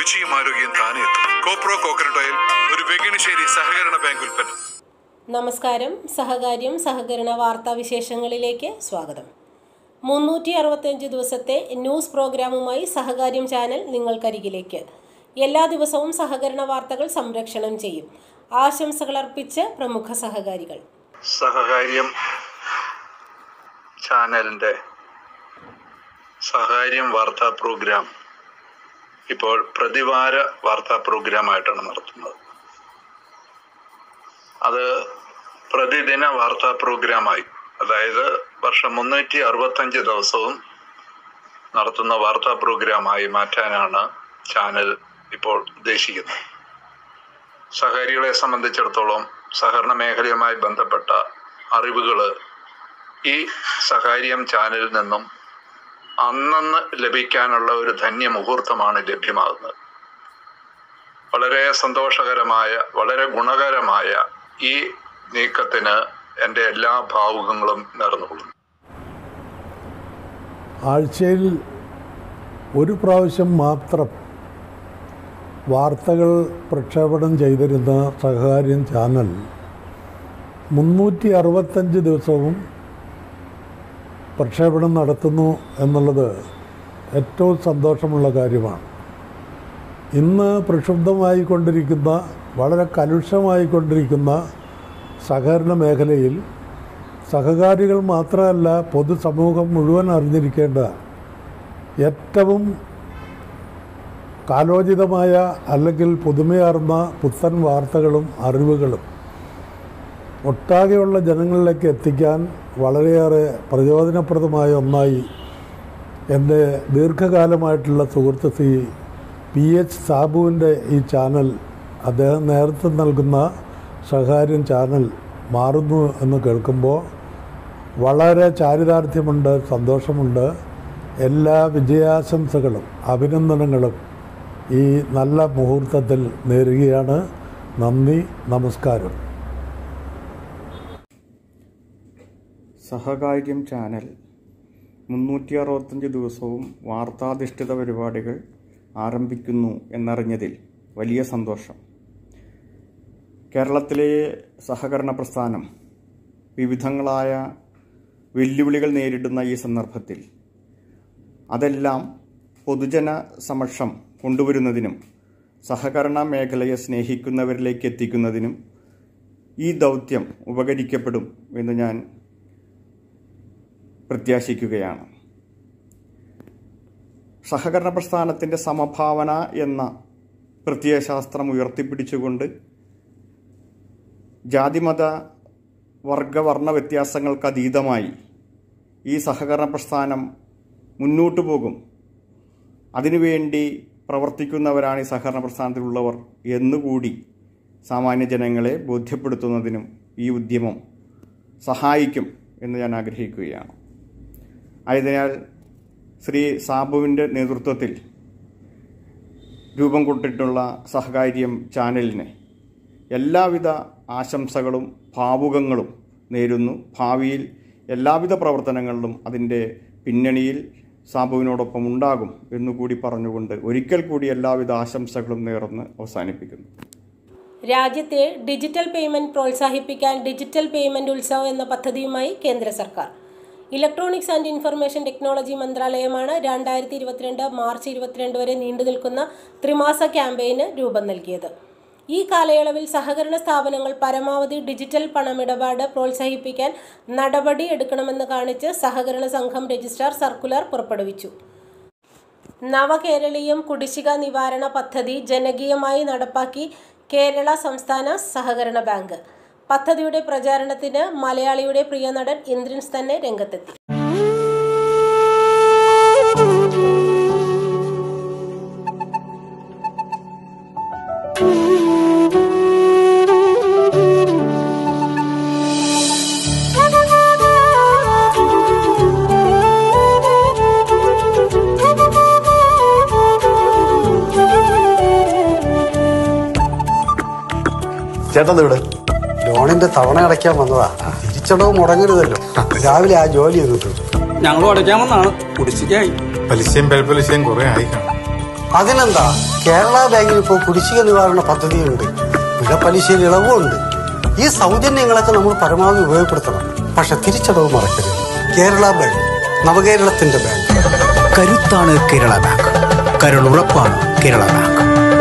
രുചിയും ആരോഗ്യം താനേ എത്തും കോപ്രോ കോക്കനട്ട് ഓയിൽ ഒരു വെങ്ങിണിശ്ശേരി സഹകരണ ബാങ്ക് ഉൽപ്പന്നം നമസ്കാരം സഹകാര്യം സഹകരണ വാർത്താ വിശേഷങ്ങളിലേക്ക് സ്വാഗതം മുന്നൂറ്റി അറുപത്തഞ്ച് ദിവസത്തെ ന്യൂസ് പ്രോഗ്രാമുമായി സഹകാര്യം ചാനൽ നിങ്ങൾക്കരികിലേക്ക് എല്ലാ ദിവസവും സഹകരണ വാർത്തകൾ സംരക്ഷണം ചെയ്യും ആശംസകൾ അർപ്പിച്ച് പ്രമുഖ സഹകാരികൾ സഹകാര്യം ചാനലിൻ്റെ സഹകാര്യം വാർത്താ പ്രോഗ്രാം ഇപ്പോൾ പ്രതിവാര വാർത്താ പ്രോഗ്രാമായിട്ടാണ് നടത്തുന്നത് അത് പ്രതിദിന വാർത്താ പ്രോഗ്രാമായി അതായത് വർഷം മുന്നൂറ്റി അറുപത്തഞ്ച് ദിവസവും നടത്തുന്ന വാർത്താ പ്രോഗ്രാമായി മാറ്റാനാണ് ചാനൽ ഇപ്പോൾ ഉദ്ദേശിക്കുന്നത് സഹകാരികളെ സംബന്ധിച്ചിടത്തോളം സഹകരണ മേഖലയുമായി ബന്ധപ്പെട്ട അറിവുകൾ ഈ സഹകാര്യം ചാനലിൽ നിന്നും അന്നന്ന് ലഭിക്കാനുള്ള ഒരു ധന്യ മുഹൂർത്തമാണ് ലഭ്യമാകുന്നത് വളരെ സന്തോഷകരമായ വളരെ ഗുണകരമായ ഈ നീക്കത്തിന് എൻ്റെ എല്ലാ ഭാവുകങ്ങളും നേർന്നുകൊള്ളുന്നു ആഴ്ചയിൽ ഒരു പ്രാവശ്യം മാത്രം വാർത്തകൾ പ്രക്ഷേപണം ചെയ്തിരുന്ന സഹകാര്യം ചാനൽ മുന്നൂറ്റി അറുപത്തഞ്ച് ദിവസവും പ്രക്ഷേപണം നടത്തുന്നു എന്നുള്ളത് ഏറ്റവും സന്തോഷമുള്ള കാര്യമാണ് ഇന്ന് പ്രക്ഷുബ്ധമായിക്കൊണ്ടിരിക്കുന്ന വളരെ കലുഷമായിക്കൊണ്ടിരിക്കുന്ന സഹകരണ മേഖലയിൽ സഹകാരികൾ മാത്രമല്ല പൊതുസമൂഹം മുഴുവൻ അറിഞ്ഞിരിക്കേണ്ട ഏറ്റവും കാലോചിതമായ അല്ലെങ്കിൽ പുതുമയാർന്ന പുത്തൻ വാർത്തകളും അറിവുകളും ഒട്ടാകെയുള്ള ജനങ്ങളിലേക്ക് എത്തിക്കാൻ വളരെയേറെ പ്രചോദനപ്രദമായ ഒന്നായി എൻ്റെ ദീർഘകാലമായിട്ടുള്ള സുഹൃത്ത് ശ്രീ പി എച്ച് സാബുവിൻ്റെ ഈ ചാനൽ അദ്ദേഹം നേതൃത്വം നൽകുന്ന സഹകാര്യം ചാനൽ മാറുന്നു എന്ന് കേൾക്കുമ്പോൾ വളരെ ചാരിതാർത്ഥ്യമുണ്ട് സന്തോഷമുണ്ട് എല്ലാ വിജയാശംസകളും അഭിനന്ദനങ്ങളും ഈ നല്ല മുഹൂർത്തത്തിൽ നേരുകയാണ് നന്ദി നമസ്കാരം സഹകാര്യം ചാനൽ മുന്നൂറ്റി അറുപത്തഞ്ച് ദിവസവും വാർത്താധിഷ്ഠിത പരിപാടികൾ ആരംഭിക്കുന്നു എന്നറിഞ്ഞതിൽ വലിയ സന്തോഷം കേരളത്തിലെ സഹകരണ പ്രസ്ഥാനം വിവിധങ്ങളായ വെല്ലുവിളികൾ നേരിടുന്ന ഈ സന്ദർഭത്തിൽ അതെല്ലാം പൊതുജന സമക്ഷം കൊണ്ടുവരുന്നതിനും സഹകരണ മേഖലയെ സ്നേഹിക്കുന്നവരിലേക്ക് എത്തിക്കുന്നതിനും ഈ ദൗത്യം ഉപകരിക്കപ്പെടും എന്ന് ഞാൻ പ്രത്യാശിക്കുകയാണ് സഹകരണ പ്രസ്ഥാനത്തിൻ്റെ സമഭാവന എന്ന പ്രത്യയശാസ്ത്രം ഉയർത്തിപ്പിടിച്ചുകൊണ്ട് ജാതിമത വർഗവർണ്ണ വ്യത്യാസങ്ങൾക്ക് അതീതമായി ഈ സഹകരണ പ്രസ്ഥാനം മുന്നോട്ടു പോകും അതിനുവേണ്ടി പ്രവർത്തിക്കുന്നവരാണ് ഈ സഹകരണ പ്രസ്ഥാനത്തിലുള്ളവർ എന്നുകൂടി സാമാന്യ ജനങ്ങളെ ബോധ്യപ്പെടുത്തുന്നതിനും ഈ ഉദ്യമം സഹായിക്കും എന്ന് ഞാൻ ആഗ്രഹിക്കുകയാണ് ആയതിനാൽ ശ്രീ സാബുവിൻ്റെ നേതൃത്വത്തിൽ രൂപം കൊണ്ടിട്ടുള്ള സഹകാര്യം ചാനലിന് എല്ലാവിധ ആശംസകളും ഭാവുകങ്ങളും നേരുന്നു ഭാവിയിൽ എല്ലാവിധ പ്രവർത്തനങ്ങളിലും അതിൻ്റെ പിന്നണിയിൽ സാബുവിനോടൊപ്പം ഉണ്ടാകും എന്നുകൂടി പറഞ്ഞുകൊണ്ട് ഒരിക്കൽ കൂടി എല്ലാവിധ ആശംസകളും നേർന്ന് അവസാനിപ്പിക്കുന്നു രാജ്യത്തെ ഡിജിറ്റൽ പേയ്മെന്റ് പ്രോത്സാഹിപ്പിക്കാൻ ഡിജിറ്റൽ പേയ്മെന്റ് ഉത്സവ് എന്ന പദ്ധതിയുമായി കേന്ദ്ര സർക്കാർ ഇലക്ട്രോണിക്സ് ആൻഡ് ഇൻഫർമേഷൻ ടെക്നോളജി മന്ത്രാലയമാണ് രണ്ടായിരത്തി ഇരുപത്തിരണ്ട് മാർച്ച് ഇരുപത്തിരണ്ട് വരെ നീണ്ടു നിൽക്കുന്ന ത്രിമാസ ക്യാമ്പയിന് രൂപം നൽകിയത് ഈ കാലയളവിൽ സഹകരണ സ്ഥാപനങ്ങൾ പരമാവധി ഡിജിറ്റൽ പണമിടപാട് പ്രോത്സാഹിപ്പിക്കാൻ നടപടി എടുക്കണമെന്ന് കാണിച്ച് സഹകരണ സംഘം രജിസ്ട്രാർ സർക്കുലർ പുറപ്പെടുവിച്ചു നവകേരളീയം കുടിശ്ശിക നിവാരണ പദ്ധതി ജനകീയമായി നടപ്പാക്കി കേരള സംസ്ഥാന സഹകരണ ബാങ്ക് പദ്ധതിയുടെ പ്രചാരണത്തിന് മലയാളിയുടെ പ്രിയ നടൻ ഇന്ദ്രൻസ് തന്നെ രംഗത്തെത്തി ചേട്ടൻ ഇവിടെ ലോണിന്റെ തവണ അടയ്ക്കാൻ വന്നതാ തിരിച്ചടവ് മുടങ്ങരുതല്ലോ രാവിലെ ആ ജോലി ഒന്ന് തീർന്നു ഞങ്ങൾ അടയ്ക്കാമെന്നാണ് കുടിശ്ശിക്കായി പലിശയും പേൽപ്പലിശയും കുറെ ആയി കാണും അതിനെന്താ കേരള ബാങ്കിന് ഇപ്പോൾ കുടിശ്ശിക നിവാരണ പദ്ധതിയുണ്ട് പിഴപ്പലിശയിൽ ഇളവുമുണ്ട് ഈ സൗജന്യങ്ങളൊക്കെ നമ്മൾ പരമാവധി ഉപയോഗപ്പെടുത്തണം പക്ഷെ തിരിച്ചടവ് മറക്കരുത് കേരള ബാങ്ക് നവകേരളത്തിന്റെ ബാങ്ക് കരുത്താണ് കേരള ബാങ്ക് കരുളുറപ്പാണ് കേരള ബാങ്ക്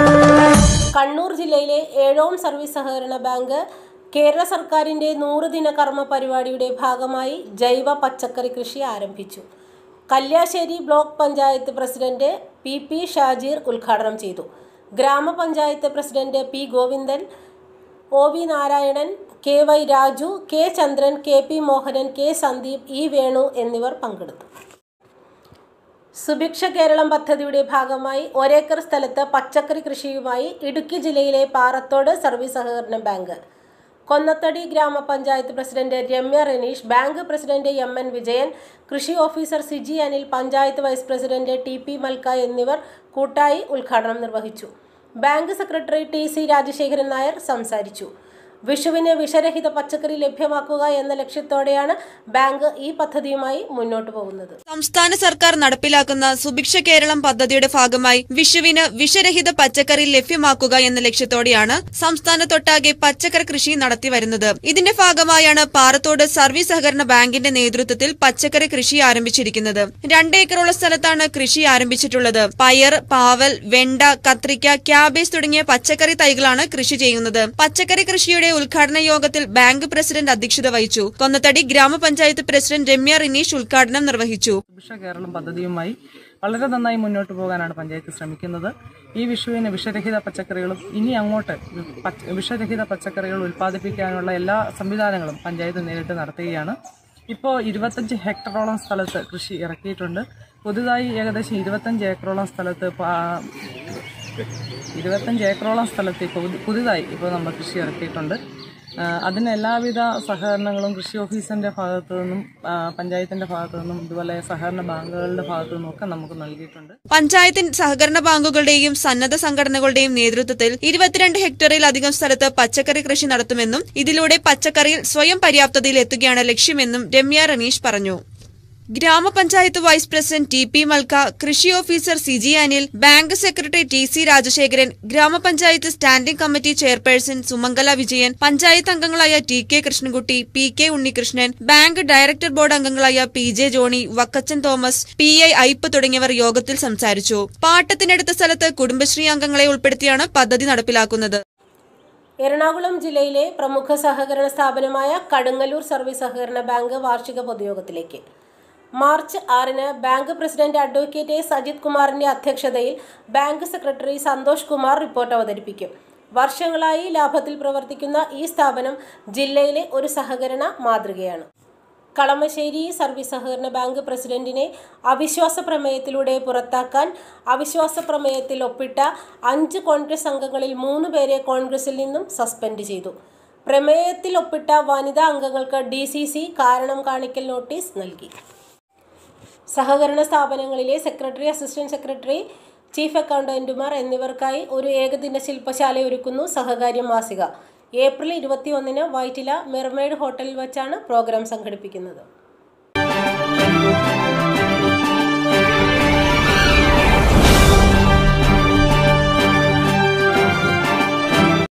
കണ്ണൂർ ജില്ലയിലെ ഏഴോം സർവീസ് സഹകരണ ബാങ്ക് കേരള സർക്കാരിൻ്റെ നൂറ് ദിന കർമ്മ പരിപാടിയുടെ ഭാഗമായി ജൈവ പച്ചക്കറി കൃഷി ആരംഭിച്ചു Kalliasseri block panchayat president P P Shajeer ഉദ്ഘാടനം ചെയ്തു ഗ്രാമപഞ്ചായത്ത് president P Govindan O V Narayanan K Y Raju K Chandran K P Mohanan K Sandeep E Venu എന്നിവർ പങ്കെടുത്തു സുഭിക്ഷ കേരളം പദ്ധതിയുടെ ഭാഗമായി ഒരേക്കർ സ്ഥലത്ത് പച്ചക്കറി കൃഷിയുമായി ഇടുക്കി ജില്ലയിലെ പാറത്തോട് സർവീസ് സഹകരണ ബാങ്ക് കൊന്നത്തടി ഗ്രാമപഞ്ചായത്ത് president Ramya Raneesh bank president M N Vijayan കൃഷി officer Siji Anil panchayat vice president T P Malka എന്നിവർ കൂട്ടായി ഉദ്ഘാടനം നിർവഹിച്ചു bank secretary T C Rajasekharan Nair സംസാരിച്ചു വിഷുവിന് വിഷരഹിത പച്ചക്കറി ലഭ്യമാക്കുക എന്ന ലക്ഷ്യത്തോടെയാണ് ബാങ്ക് ഈ പദ്ധതിയുമായി മുന്നോട്ടു പോകുന്നത് സംസ്ഥാന സർക്കാർ നടപ്പിലാക്കുന്ന സുഭിക്ഷ കേരളം പദ്ധതിയുടെ ഭാഗമായി വിഷുവിന് വിഷരഹിത പച്ചക്കറി ലഭ്യമാക്കുക എന്ന ലക്ഷ്യത്തോടെയാണ് സംസ്ഥാനത്തൊട്ടാകെ പച്ചക്കറി കൃഷി നടത്തിവരുന്നത് ഇതിന്റെ ഭാഗമായാണ് പാറത്തോട് സർവീസ് സഹകരണ ബാങ്കിന്റെ നേതൃത്വത്തിൽ പച്ചക്കറി കൃഷി ആരംഭിച്ചിരിക്കുന്നത് രണ്ടേക്കറുള്ള സ്ഥലത്താണ് കൃഷി ആരംഭിച്ചിട്ടുള്ളത് പയർ പാവൽ വെണ്ട കത്രിക്ക ക്യാബേജ് തുടങ്ങിയ പച്ചക്കറി തൈകളാണ് കൃഷി ചെയ്യുന്നത് പച്ചക്കറി കൃഷിയുടെ ഉദ്ഘാടന യോഗത്തിൽ ബാങ്ക് പ്രസിഡന്റ് അധ്യക്ഷത വഹിച്ചു കൊന്നത്തടി ഗ്രാമപഞ്ചായത്ത് പ്രസിഡന്റ് രമ്യ റിനീഷ് ഉദ്ഘാടനം നിർവഹിച്ചു സുഭിക്ഷ കേരളം പദ്ധതിയുമായി വളരെ നന്നായി മുന്നോട്ട് പോകാനാണ് പഞ്ചായത്ത് ശ്രമിക്കുന്നത് ഈ വിഷുവിന് വിഷരഹിത പച്ചക്കറികളും ഇനി അങ്ങോട്ട് പച്ച- വിഷരഹിത പച്ചക്കറികൾ ഉൽപ്പാദിപ്പിക്കാനുള്ള എല്ലാ സംവിധാനങ്ങളും പഞ്ചായത്ത് നേരിട്ട് നടത്തുകയാണ് ഇപ്പോൾ ഇരുപത്തഞ്ച് ഹെക്ടറോളം സ്ഥലത്ത് കൃഷി ഇറക്കിയിട്ടുണ്ട് പുതുതായി ഏകദേശം ഇരുപത്തഞ്ച് ഏക്കറോളം സ്ഥലത്ത് പാ- ഇരുപത്തഞ്ച് ഏക്കറോളം സ്ഥലത്ത് ഇപ്പോൾ പുതു- പുതുതായി ഇപ്പോൾ നമ്മൾ കൃഷി ഇറക്കിയിട്ടുണ്ട് ആ, അതിന് എല്ലാവിധ സഹകരണങ്ങളും കൃഷി ഓഫീസിന്റെ ഭാഗത്തു നിന്നും ആ, പഞ്ചായത്തിന്റെ ഭാഗത്തു നിന്നും ഇതുപോലെ സഹകരണ ബാങ്കുകളുടെ ഭാഗത്തു നിന്നും ഒക്കെ നമുക്ക് നൽകിയിട്ടുണ്ട് പഞ്ചായത്തിൻ സഹകരണ ബാങ്കുകളുടെയും സന്നദ്ധ സംഘടനകളുടെയും നേതൃത്വത്തിൽ ഇരുപത്തിരണ്ട് ഹെക്ടറിലധികം സ്ഥലത്ത് പച്ചക്കറി കൃഷി നടത്തുമെന്നും ഇതിലൂടെ പച്ചക്കറിയിൽ സ്വയം പര്യാപ്തതയിൽ എത്തുകയാണ് ലക്ഷ്യമെന്നും രമ്യ റനീഷ് പറഞ്ഞു ഗ്രാമപഞ്ചായത്ത് vice president T P Malka കൃഷി officer C G Anil bank secretary T C Rajasekharan ഗ്രാമപഞ്ചായത്ത് standing committee chairperson Sumangala Vijayan panchayat അംഗങ്ങളായ T K Krishnankutty P K Unnikrishnan bank director board അംഗങ്ങളായ P J Johny Vakkachan Thomas P I Ipe തുടങ്ങിയവർ യോഗത്തിൽ സംസാരിച്ചു പാട്ടത്തിനടുത്ത സ്ഥലത്ത് കുടുംബശ്രീ അംഗങ്ങളെ ഉൾപ്പെടുത്തിയാണ് പദ്ധതി നടപ്പിലാക്കുന്നത് എറണാകുളം ജില്ലയിലെ പ്രമുഖ സഹകരണ സ്ഥാപനമായ കടുങ്ങല്ലൂർ സർവീസ് സഹകരണ ബാങ്ക് വാർഷിക പൊതുയോഗത്തിലേക്ക് മാർച്ച് ആറിന് bank president advocate A Sajith കുമാറിന്റെ അധ്യക്ഷതയിൽ bank secretary Santhosh Kumar report അവതരിപ്പിക്കും വർഷങ്ങളായി ലാഭത്തിൽ പ്രവർത്തിക്കുന്ന ഈ സ്ഥാപനം ജില്ലയിലെ ഒരു സഹകരണ മാതൃകയാണ് കളമശ്ശേരി സർവീസ് സഹകരണ ബാങ്ക് പ്രസിഡന്റിനെ അവിശ്വാസ പ്രമേയത്തിലൂടെ പുറത്താക്കാൻ അവിശ്വാസ പ്രമേയത്തിൽ ഒപ്പിട്ട അഞ്ച് കോൺഗ്രസ് അംഗങ്ങളിൽ മൂന്ന് പേരെ കോൺഗ്രസിൽ നിന്നും സസ്പെൻഡ് ചെയ്തു പ്രമേയത്തിൽ ഒപ്പിട്ട വനിതാ അംഗങ്ങൾക്ക് ഡി സി സി കാരണം കാണിക്കൽ നോട്ടീസ് നൽകി സഹകരണ സ്ഥാപനങ്ങളിലെ സെക്രട്ടറി അസിസ്റ്റന്റ് സെക്രട്ടറി ചീഫ് അക്കൗണ്ടന്റുമാർ എന്നിവർക്കായി ഒരു ഏകദിന ശില്പശാല ഒരുക്കുന്നു സഹകാര്യം മാസിക ഏപ്രിൽ ഇരുപത്തി ഒന്നിന് വൈറ്റില മെർമെയ്ഡ് ഹോട്ടലിൽ വച്ചാണ് പ്രോഗ്രാം സംഘടിപ്പിക്കുന്നത്